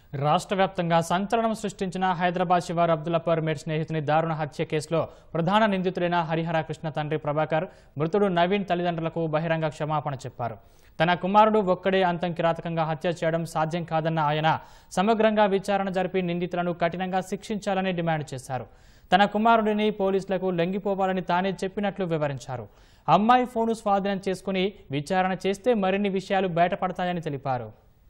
రాష్ట్ర వ్యాప్తంగా సంచలనం సృష్టించిన హైదరాబాద్ శివారు అబ్దుల్లాపర్ మేడ్ స్నేహితుని దారుణ హత్య కేసులో ప్రధాన నిందితుడైన హరిహర కృష్ణ తండ్రి ప్రభాకర్ మృతుడు నవీన్ తల్లిదండ్రులకు బహిరంగ క్షమాపణ చెప్పారు తన కుమారుడు ఒక్కడే అంతం కిరాతకంగా హత్య చేయడం సాధ్యం కాదన్న ఆయన సమగ్రంగా విచారణ జరిపి నిందితులను కఠినంగా శిక్షించాలని డిమాండ్ చేశారు తన కుమారుడిని పోలీసులకు లొంగిపోవాలని తానే చెప్పినట్లు వివరించారు అమ్మాయి ఫోను స్వాధీనం చేసుకుని విచారణ చేస్తే మరిన్ని విషయాలు బయటపడతాయని తెలిపారు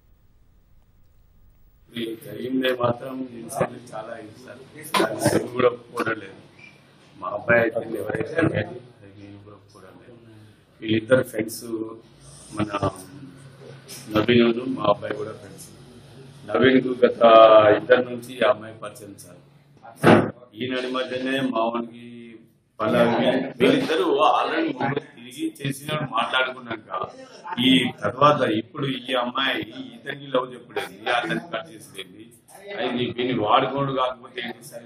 ఈ జరిగిందే మాత్రం ఇన్సిడెంట్ చాలా ఇన్సిడెంట్ అది కూడా ఒప్పుకోవడం లేదు మా అబ్బాయి అయితే ఎవరైతే కానీ అది నేను కూడా ఒప్పుకోవడం లేదు వీళ్ళిద్దరు ఫ్రెండ్స్ మన నవీన్ మా అబ్బాయి కూడా ఫ్రెండ్స్ నవీన్కు గత ఇద్దరు నుంచి ఈ అమ్మాయి పరిచయం సార్ ఈ నడి మధ్యనే మావానికి పలావి వీళ్ళిద్దరూ ఆల్రెడీ ముందు తిరిగి చేసిన మాట్లాడుకున్నాక ఈ తర్వాత ఇప్పుడు ఈ అమ్మాయి ఇతనికి లవ్ చెప్పుడేంది అతనికి కట్ చేసేది అది దీన్ని వాడుకోడు కాకపోతే ఏంటి సార్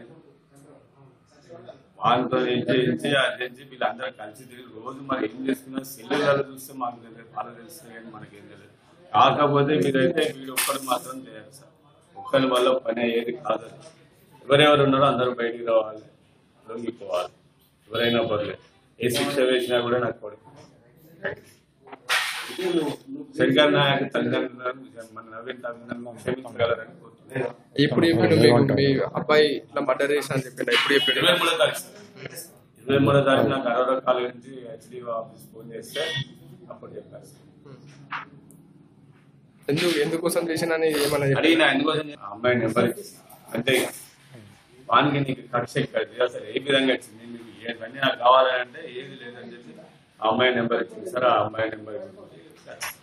వాళ్ళతో ఏం చేయించి అది చేయించి వీళ్ళందరూ కలిసి తిరిగి రోజు మరి ఏం చేస్తున్నారు సెల్లులలో చూస్తే మాకు తెలియదు వాళ్ళకి తెలుస్తుంది కానీ మనకేం తెలియదు కాకపోతే మీరైతే వీడు ఒక్కడు మాత్రం చేయాలి సార్ ఒక్కరి వల్ల పని అయ్యేది కాదు అది. ఎవరెవరు ఉన్నారో అందరూ బయటికి రావాలి లొంగిపోవాలి ఎవరైనా పర్లేదు ఏ శిక్ష వేసినా కూడా నాకు కొడుకు సరిగా నాయకు తల్లిదండ్రులను మన నవీన్ తల్లిదండ్రులను క్షమించగలరని కోరుతున్నాను ఎప్పుడు చెప్పిండు మీకు మీ అబ్బాయి ఇట్లా మర్డర్ చేసిన అని చెప్పిండు ఎప్పుడు చెప్పిండు ఇరవై మూడో తారీఖు సార్. ఇరవై మూడో తారీఖు నాకు అరవై కాలేజ్ నుంచి హెచ్డి ఆఫీస్ ఫోన్ చేస్తే అప్పుడు చెప్పారు సార్. ఎందుకు ఎందుకోసం చేసినని ఏమన్నా చెప్పి అడిగిన ఎందుకోసం ఆ అమ్మాయి నెంబర్ ఇచ్చి అంతే వానికి నీకు కక్ష ఎక్కడిది అసలు ఏ విధంగా ఇచ్చింది నీకు ఏవన్నీ నాకు కావాలని అంటే ఏది లేదని చెప్పి ఆ అమ్మాయి నెంబర్ ఇచ్చింది సార్ ఆ అమ్మాయి నెంబర్ ఇచ్చింది